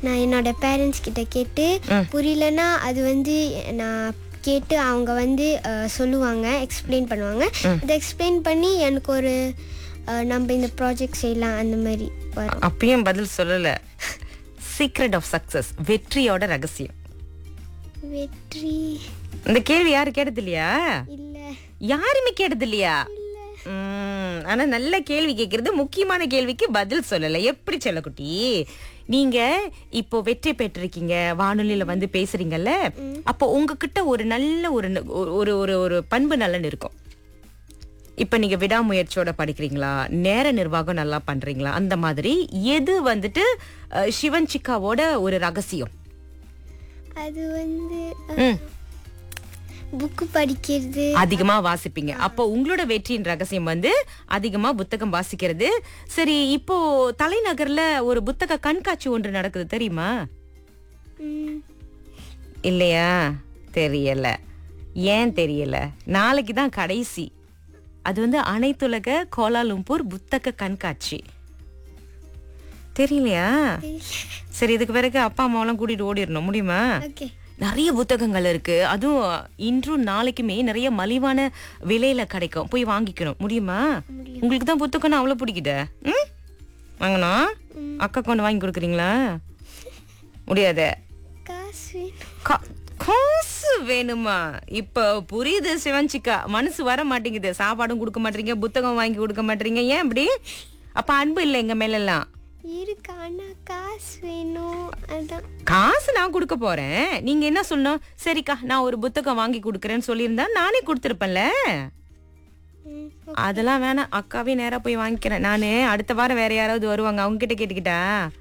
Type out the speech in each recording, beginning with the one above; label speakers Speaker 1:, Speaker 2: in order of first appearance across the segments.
Speaker 1: நான் என்னோட பேரண்ட்ஸ் கிட்ட கேட்டு புரியலன்னா அது வந்து நான் கேட்டு அவங்க வந்து அஹ், சொல்லுவாங்க எக்ஸ்பிளைன் பண்ணுவாங்க அதை எக்ஸ்பிளைன் பண்ணி எனக்கு ஒரு அஹ், நம்ம இந்த ப்ராஜெக்ட் செய்யலாம் அந்த மாதிரி வரும்
Speaker 2: அப்பயும் பதில் சொல்லல சீக்ரெட் ஆஃப் சக்சஸ் வெற்றியோட ரகசியம்
Speaker 1: வெற்றி
Speaker 2: இந்த கேள்வி யாரு கேட்டது இல்லையா
Speaker 1: இல்லை
Speaker 2: யாருமே கேட்டது இல்லையா உம், ஆனா நல்ல கேள்வி கேக்குறது முக்கியமான கேள்விக்கு பதில் சொல்லல எப்படி செல்லக்குட்டி நீங்க இப்போ வெற்றி பெற்றிருக்கீங்க வானொலியில வந்து பேசுறீங்கல்ல அப்போ உங்ககிட்ட ஒரு நல்ல ஒரு ந- ஒரு ஒரு ஒரு பண்பு நலன் இருக்கும் இப்ப நீங்க விடாமுயற்சியோட படிக்கிறீங்களா நேர நிர்வாகம் நல்லா பண்றீங்களா அந்த மாதிரி எது வந்துட்டு அஹ், சிவன் சிக்காவோட ஒரு ரகசியம்
Speaker 1: அது வந்து
Speaker 2: ம்.
Speaker 1: புக்கு படிக்கிறது
Speaker 2: அதிகமா வாசிப்பீங்க அப்போ உங்களோட வெற்றியின் ரகசியம் வந்து அதிகமா புத்தகம் வாசிக்கிறது சரி இப்போ தலைநகர்ல ஒரு புத்தக கண்காட்சி ஒன்று நடக்குது தெரியுமா
Speaker 1: ம்,
Speaker 2: இல்லையா தெரியல ஏன் தெரியல நாளைக்கு தான் கடைசி அது வந்து அனைத்துலக கோலாலும்பூர் புத்தக கண்காட்சி தெரியலையா சரி இதுக்கு பிறகு அப்பா அம்மாவெல்லாம் கூட்டிட்டு ஓடிடணும் முடியுமா
Speaker 1: ஓகே
Speaker 2: நிறைய புத்தகங்கள் இருக்கு அதுவும் இன்றும் நாளைக்குமே நிறைய மலிவான விலையில கிடைக்கும் போய் வாங்கிக்கணும் முடியுமா உங்களுக்கு தான் புத்தகம்னா அவ்வளவு பிடிக்குதே ம் வாங்கணும் அக்கா கொண்டு வாங்கி கொடுக்குறீங்களா முடியாது
Speaker 1: காசு வேணும்
Speaker 2: கா- காசு வேணுமா இப்ப புரியுது சிவஞ்சிக்கா மனசு வர மாட்டேங்குது சாப்பாடும் கொடுக்க மாட்டீங்க புத்தகம் வாங்கி கொடுக்க மாட்டீங்க ஏன் இப்படி அப்ப அன்பு இல்லை எங்க மேல எல்லாம்
Speaker 1: இருக்கு ஆனா காசு வேணும் அதான்
Speaker 2: காசு நான் கொடுக்க போறேன் நீங்க என்ன சொல்லணும் சரிக்கா நான் ஒரு புத்தகம் வாங்கி கொடுக்கறேன்னு சொல்லியிருந்தா நானே கொடுத்துருப்பேன்ல
Speaker 1: ம்,
Speaker 2: அதெல்லாம் வேணாம் அக்காவே நேரா போய் வாங்கிக்கிறேன் நானு அடுத்த வாரம் வேற யாராவது வருவாங்க அவங்க கிட்ட கேட்டுக்கிட்டா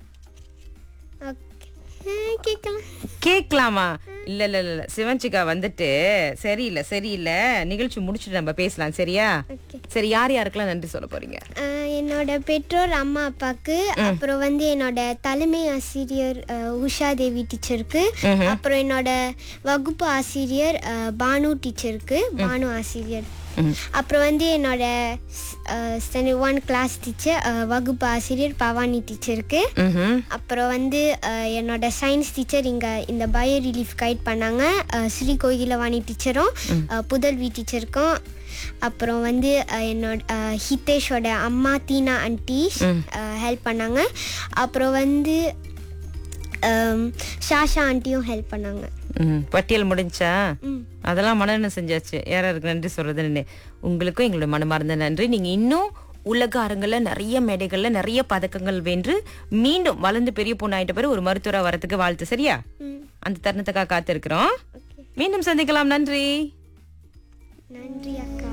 Speaker 1: ஓகே ஆ, கேட்கலாம்
Speaker 2: கேட்கலாமா இல்ல இல்ல இல்ல சிவஞ்சிகா வந்துட்டு சரியில்லை சரியில்லை நிகழ்ச்சி முடிச்சுட்டு நம்ம பேசலாம் சரியா
Speaker 1: ஓகே
Speaker 2: சரி யார் யாருக்கெல்லாம் நன்றி சொல்ல போறீங்க
Speaker 1: ஆ, என்னோட பெற்றோர் அம்மா அப்பாவுக்கு அப்புறம் வந்து என்னோட தலைமை ஆசிரியர் அ, உஷா தேவி டீச்சருக்கு அப்புறம் என்னோட வகுப்பு ஆசிரியர் அ, பானு டீச்சருக்கு பானு ஆசிரியர் அப்புறம் வந்து என்னோட ஸ்டாண்டர்ட் ஒன் கிளாஸ் டீச்சர் வகுப்பு ஆசிரியர் பவானி டீச்சருக்கு
Speaker 2: ம்ஹும்.
Speaker 1: அப்புறம் வந்து அஹ், என்னோட சயின்ஸ் டீச்சர் இங்கே இந்த பயோ ரிலீஃப் கைட் பண்ணாங்க அஹ், ஸ்ரீ கோகிலவாணி டீச்சரும் அஹ், புதல்வி டீச்சருக்கும் அப்புறம் வந்து அஹ், என்னோட அஹ், ஹிதேஷோட அம்மா தீனா ஆண்டி ஹெல்ப் பண்ணாங்க அப்புறம் வந்து அம், ஷாஷா ஆண்டியும் ஹெல்ப் பண்ணாங்க
Speaker 2: ம், பட்டியல் முடிஞ்சா
Speaker 1: ம்
Speaker 2: அதெல்லாம் மனநலம் செஞ்சாச்சு யாராருக்கு நன்றி சொல்றதுன்னு உங்களுக்கும் எங்களோட மனமார்ந்த நன்றி நீங்க இன்னும் உலக அரங்குல நிறைய மேடைகள்ல நிறைய பதக்கங்கள் வென்று மீண்டும் வளர்ந்து பெரிய பொண்ணாயிட்ட பிறகு ஒரு மருத்துவரா வரதுக்கு வாழ்த்து சரியா
Speaker 1: ம்
Speaker 2: அந்த தருணத்துக்காக காத்திருக்கிறோம்
Speaker 1: ஓகே
Speaker 2: மீண்டும் சந்திக்கலாம் நன்றி
Speaker 1: நன்றி அக்கா